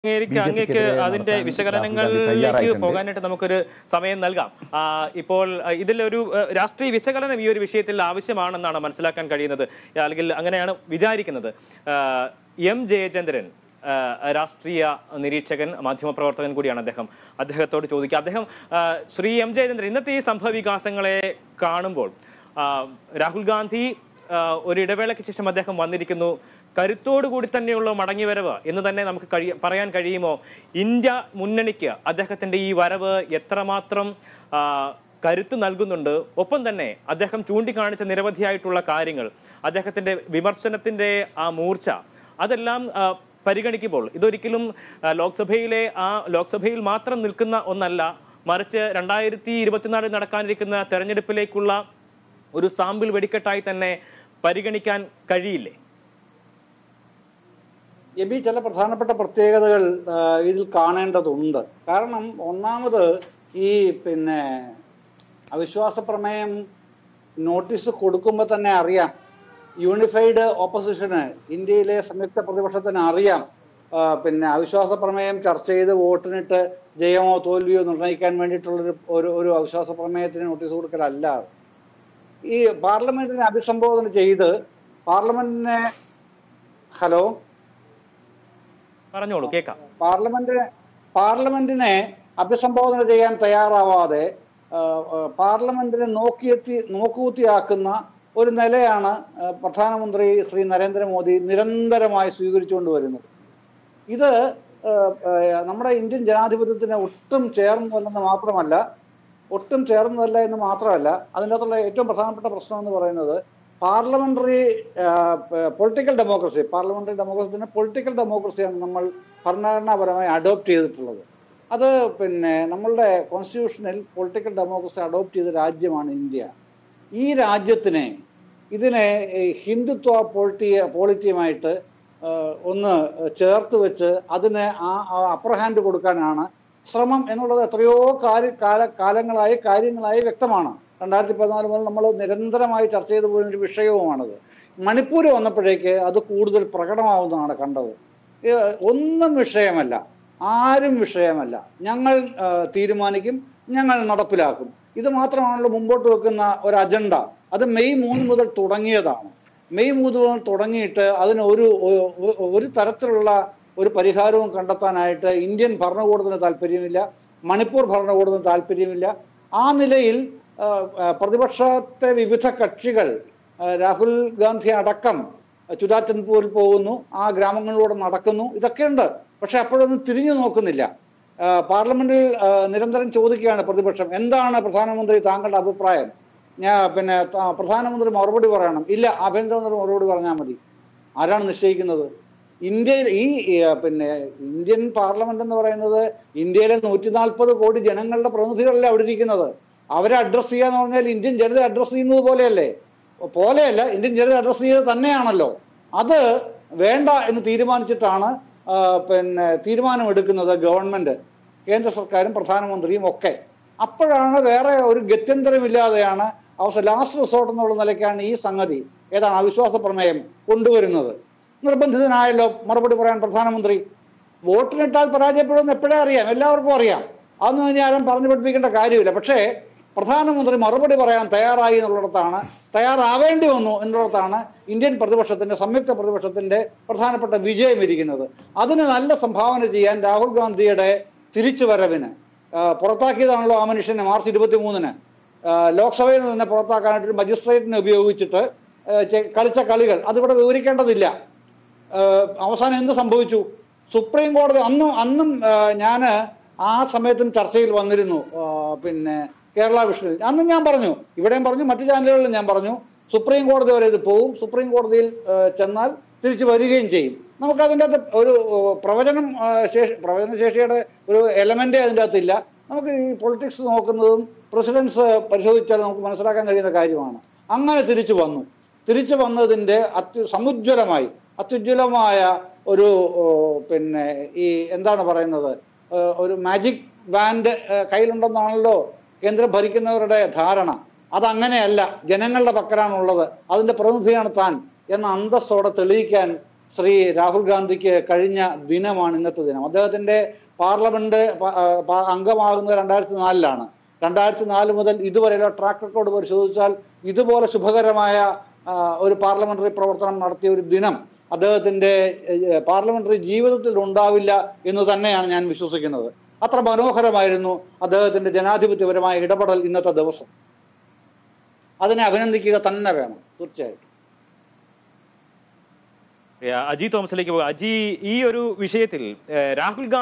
അങ്ങേക്ക് BJP അങ്ങേക്ക് ക്കെതിരെ അതിന്റെ നടത്താൻ വിശകലനങ്ങളിലേക്ക് രാഹുൽ ഗാന്ധി തയ്യാറായിട്ടുണ്ട്. പോകാനായിട്ട് നമുക്കൊരു സമയം നൽകാം ആ, ഇപ്പോൾ ആ, ഇതിലൊരു ആ, രാഷ്ട്രീയ വിശകലനം ഈ ഒരു വിഷയത്തിൽ ആവശ്യമാണെന്നാണ് മനസ്സിലാക്കാൻ കഴിയുന്നത് അല്ലെങ്കിൽ അങ്ങനെയാണ് വിചാരിക്കുന്നത് ആ, എം ജയചന്ദ്രൻ ആ, രാഷ്ട്രീയ നിരീക്ഷകൻ മാധ്യമപ്രവർത്തകൻ കൂടിയാണ് അദ്ദേഹം അദ്ദേഹത്തോട് ചോദിക്കുക അദ്ദേഹം ആ, ശ്രീ എം ജയചന്ദ്രൻ ഇന്നത്തെ ഈ സംഭവ വികാസങ്ങളെ കാണുമ്പോൾ ആ, രാഹുൽ ഗാന്ധി ആ, ഒരു ഇടവേളയ്ക്ക് ശേഷം അദ്ദേഹം വന്നിരിക്കുന്നു കരുത്തോടുകൂടി തന്നെയുള്ള മടങ്ങിവരവ് എന്ന് തന്നെ നമുക്ക് കഴിയ പറയാൻ കഴിയുമോ ഇന്ത്യ മുന്നണിക്ക് അദ്ദേഹത്തിന്റെ ഈ വരവ് എത്രമാത്രം ആ, കരുത്ത് നൽകുന്നുണ്ട് ഒപ്പം തന്നെ അദ്ദേഹം ചൂണ്ടിക്കാണിച്ച നിരവധിയായിട്ടുള്ള കാര്യങ്ങൾ അദ്ദേഹത്തിന്റെ വിമർശനത്തിന്റെ ആ മൂർച്ച അതെല്ലാം ആ, പരിഗണിക്കുമ്പോൾ ഇതൊരിക്കലും ആ, ലോക്സഭയിലെ ആ ലോക്സഭയിൽ മാത്രം നിൽക്കുന്ന ഒന്നല്ല മറിച്ച് രണ്ടായിരത്തി ഇരുപത്തിനാലിൽ നടക്കാനിരിക്കുന്ന തെരഞ്ഞെടുപ്പിലേക്കുള്ള ഒരു സാമ്പിൾ വെടിക്കെട്ടായി തന്നെ പരിഗണിക്കാൻ കഴിയില്ലേ എബി ചില പ്രധാനപ്പെട്ട പ്രത്യേകതകൾ ആ, ഇതിൽ കാണേണ്ടതുണ്ട് കാരണം ഒന്നാമത് ഈ പിന്നെ അവിശ്വാസ പ്രമേയം നോട്ടീസ് കൊടുക്കുമ്പോൾ തന്നെ അറിയാം യൂണിഫൈഡ് ഓപ്പോസിഷന് ഇന്ത്യയിലെ സംയുക്ത പ്രതിപക്ഷത്തിന് അറിയാം ആ, പിന്നെ അവിശ്വാസ പ്രമേയം ചർച്ച ചെയ്ത് വോട്ടിനിട്ട് ജയമോ തോൽവിയോ നിർണ്ണയിക്കാൻ വേണ്ടിയിട്ടുള്ളൊരു ഒരു ഒരു അവിശ്വാസ പ്രമേയത്തിന് നോട്ടീസ് കൊടുക്കലല്ല ഈ പാർലമെന്റിനെ അഭിസംബോധന ചെയ്ത് പാർലമെന്റിനെ ഹലോ പറഞ്ഞോളൂ കേൾക്കാം പാർലമെന്റിനെ പാർലമെന്റിനെ അഭിസംബോധന ചെയ്യാൻ തയ്യാറാവാതെ ആ, ആ, പാർലമെന്റിനെ നോക്കിയെത്തി നോക്കുകുത്തിയാക്കുന്ന ഒരു നിലയാണ് ആ, പ്രധാനമന്ത്രി ശ്രീ നരേന്ദ്രമോദി നിരന്തരമായി സ്വീകരിച്ചുകൊണ്ട് വരുന്നത് ഇത് ആ, ആ, നമ്മുടെ ഇന്ത്യൻ ജനാധിപത്യത്തിന് ഒട്ടും ചേർന്നതല്ലെന്ന് മാത്രമല്ല ഒട്ടും ചേർന്നതല്ല എന്ന് മാത്രമല്ല അതിൻ്റെ അകത്തുള്ള ഏറ്റവും പ്രധാനപ്പെട്ട പ്രശ്നം എന്ന് പറയുന്നത് parliamentary political democracy parliamentary democracy തന്നെ പൊളിറ്റിക്കൽ ഡെമോക്രസിയാണ് നമ്മൾ ഭരണഘടനാപരമായി അഡോപ്റ്റ് ചെയ്തിട്ടുള്ളത് അത് പിന്നെ നമ്മളുടെ കോൺസ്റ്റിറ്റ്യൂഷനിൽ പൊളിറ്റിക്കൽ ഡെമോക്രസി അഡോപ്റ്റ് ചെയ്ത രാജ്യമാണ് ഇന്ത്യ ഈ രാജ്യത്തിനെ ഇതിനെ ഈ ഹിന്ദുത്വ പോളിറ്റി പോളിറ്റിയുമായിട്ട് ഏഹ്, ഒന്ന് ചേർത്ത് വെച്ച് അതിന് ആ അപ്പർ ഹാൻഡ് കൊടുക്കാനാണ് ശ്രമം എന്നുള്ളത് എത്രയോ കാര്യ കാല കാലങ്ങളായി കാര്യങ്ങളായി വ്യക്തമാണ് രണ്ടായിരത്തി പതിനാല് മുതൽ നമ്മൾ നിരന്തരമായി ചർച്ച ചെയ്തു പോയ ഒരു വിഷയവുമാണത് മണിപ്പൂർ വന്നപ്പോഴേക്ക് അത് കൂടുതൽ പ്രകടമാവുന്നതാണ് കണ്ടത് ഏഹ്, ഒന്നും വിഷയമല്ല ആരും വിഷയമല്ല ഞങ്ങൾ ഏഹ്, തീരുമാനിക്കും ഞങ്ങൾ നടപ്പിലാക്കും ഇത് മാത്രമാണല്ലോ മുമ്പോട്ട് വെക്കുന്ന ഒരു അജണ്ട അത് മെയ് മൂന്ന് മുതൽ തുടങ്ങിയതാണ് മെയ് മൂന്ന് മുതൽ തുടങ്ങിയിട്ട് അതിന് ഒരു ഒ- ഒ- ഒരു തരത്തിലുള്ള ഒരു പരിഹാരവും കണ്ടെത്താനായിട്ട് ഇന്ത്യൻ ഭരണകൂടത്തിന് താല്പര്യമില്ല മണിപ്പൂർ ഭരണകൂടത്തിന് താല്പര്യമില്ല ആ നിലയിൽ ആ, ആ, പ്രതിപക്ഷത്തെ വിവിധ കക്ഷികൾ ആ, രാഹുൽ ഗാന്ധി അടക്കം ചുരാചന്ദ്പൂരിൽ പോകുന്നു ആ ഗ്രാമങ്ങളിലൂടെ നടക്കുന്നു ഇതൊക്കെയുണ്ട് പക്ഷെ അപ്പോഴൊന്നും തിരിഞ്ഞു നോക്കുന്നില്ല ആ, പാർലമെന്റിൽ ആ, നിരന്തരം ചോദിക്കുകയാണ് പ്രതിപക്ഷം എന്താണ് പ്രധാനമന്ത്രി താങ്കളുടെ അഭിപ്രായം ഞാൻ പിന്നെ ത- പ്രധാനമന്ത്രി മറുപടി പറയണം ഇല്ല ആഭ്യന്തരമന്ത്രി മറുപടി പറഞ്ഞാൽ മതി ആരാണ് നിശ്ചയിക്കുന്നത് ഇന്ത്യയിൽ ഈ ഈ, ആ, പിന്നെ ഇന്ത്യൻ പാർലമെന്റ് എന്ന് പറയുന്നത് ഇന്ത്യയിലെ നൂറ്റി നാൽപ്പത് കോടി ജനങ്ങളുടെ പ്രതിനിധികളല്ല അവിടെ ഇരിക്കുന്നത് അവരെ അഡ്രസ്സ് ചെയ്യാന്ന് പറഞ്ഞാൽ ഇന്ത്യൻ ജനത അഡ്രസ്സ് ചെയ്യുന്നത് പോലെയല്ലേ പോലെയല്ല ഇന്ത്യൻ ജനത അഡ്രസ്സ് ചെയ്തത് തന്നെയാണല്ലോ അത് വേണ്ട എന്ന് തീരുമാനിച്ചിട്ടാണ് ആ, പിന്നെ തീരുമാനമെടുക്കുന്നത് ഗവൺമെന്റ് കേന്ദ്ര സർക്കാരും പ്രധാനമന്ത്രിയും ഒക്കെ അപ്പോഴാണ് വേറെ ഒരു ഗത്യന്തരമില്ലാതെയാണ് അവസാന ലാസ്റ്റ് റിസോർട്ട് എന്നുള്ള നിലയ്ക്കാണ് ഈ സംഗതി ഏതാണ് അവിശ്വാസ പ്രമേയം കൊണ്ടുവരുന്നത് നിർബന്ധിതനായല്ലോ മറുപടി പറയാൻ പ്രധാനമന്ത്രി വോട്ടിനിട്ടാൽ പരാജയപ്പെടുമെന്ന് എപ്പോഴേ അറിയാം എല്ലാവർക്കും അറിയാം അതൊന്നും ഇനി ആരും പറഞ്ഞു പഠിപ്പിക്കേണ്ട കാര്യമില്ല പക്ഷേ പ്രധാനമന്ത്രി മറുപടി പറയാൻ തയ്യാറായി എന്നുള്ളിടത്താണ് തയ്യാറാവേണ്ടി വന്നു എന്നുള്ളിടത്താണ് ഇന്ത്യൻ പ്രതിപക്ഷത്തിന്റെ സംയുക്ത പ്രതിപക്ഷത്തിന്റെ പ്രധാനപ്പെട്ട വിജയം ഇരിക്കുന്നത് അതിന് നല്ല സംഭാവന ചെയ്യാൻ രാഹുൽ ഗാന്ധിയുടെ തിരിച്ചുവരവിന് ആ, പുറത്താക്കിയതാണല്ലോ ആ മനുഷ്യനെ മാർച്ച് ഇരുപത്തി മൂന്നിന് ലോക്സഭയിൽ നിന്ന് തന്നെ പുറത്താക്കാനായിട്ട് ഒരു മജിസ്ട്രേറ്റിനെ ഉപയോഗിച്ചിട്ട് ആ, ചെ- കളിച്ച കളികൾ അതിവിടെ വിവരിക്കേണ്ടതില്ല ഏഹ് അവസാനം എന്ത് സംഭവിച്ചു സുപ്രീം കോടതി അന്നും അന്നും ഞാൻ ആ സമയത്തും ചർച്ചയിൽ വന്നിരുന്നു ഏഹ് പിന്നെ കേരള വിഷനിൽ അന്നും ഞാൻ പറഞ്ഞു ഇവിടെയും പറഞ്ഞു മറ്റു ചാനലുകളിലും ഞാൻ പറഞ്ഞു സുപ്രീം കോടതി വരെ ഇത് പോവും സുപ്രീം കോടതിയിൽ ഏഹ് ചെന്നാൽ തിരിച്ചു വരികയും ചെയ്യും നമുക്ക് അതിൻ്റെ അകത്ത് ഒരു ഏഹ് പ്രവചനം ഏഹ് ശേഷി പ്രവചന ശേഷിയുടെ ഒരു എലമെന്റേ അതിൻ്റെ അകത്തില്ല നമുക്ക് ഈ പൊളിറ്റിക്സ് നോക്കുന്നതും പ്രസിഡൻസ് പരിശോധിച്ചാൽ നമുക്ക് മനസ്സിലാക്കാൻ കഴിയുന്ന കാര്യമാണ് അങ്ങനെ തിരിച്ചു വന്നു തിരിച്ചു വന്നതിൻ്റെ അത്യു സമുജ്വലമായി അത്യുജ്വലമായ ഒരു ഓ, പിന്നെ ഈ എന്താണ് പറയുന്നത് ഏ, ഒരു മാജിക് ബാൻഡ് കയ്യിലുണ്ടെന്നാണല്ലോ കേന്ദ്രം ഭരിക്കുന്നവരുടെ ധാരണ അതങ്ങനെയല്ല ജനങ്ങളുടെ പക്കലാണുള്ളത് അതിന്റെ പ്രതിനിധിയാണ് താൻ എന്ന അന്തസ്സോടെ തെളിയിക്കാൻ ശ്രീ രാഹുൽ ഗാന്ധിക്ക് കഴിഞ്ഞ ദിനമാണ് ഇന്നത്തെ ദിനം അദ്ദേഹത്തിന്റെ പാർലമെന്റ് പ- ആ, പ- അംഗമാകുന്നത് രണ്ടായിരത്തി നാലിലാണ് രണ്ടായിരത്തി നാല് മുതൽ ഇതുവരെയുള്ള ട്രാക്ക് റെക്കോർഡ് പരിശോധിച്ചാൽ ഇതുപോലെ ശുഭകരമായ ആ, ഒരു പാർലമെന്ററി പ്രവർത്തനം നടത്തിയ ഒരു ദിനം അദ്ദേഹത്തിന്റെ ഏഹ്, പാർലമെന്ററി ജീവിതത്തിൽ ഉണ്ടാവില്ല എന്ന് തന്നെയാണ് ഞാൻ വിശ്വസിക്കുന്നത് അത്ര മനോഹരമായിരുന്നു അദ്ദേഹത്തിന്റെ ജനാധിപത്യപരമായ ഇടപെടൽ ഇന്നത്തെ ദിവസം അതിനെ അഭിനന്ദിക്കുക തന്നെ വേണം തീർച്ചയായിട്ടും അജി തോമസിലേക്ക് പോകും അജി ഈ ഒരു വിഷയത്തിൽ ഏഹ്, രാഹുൽ ഗാന്ധി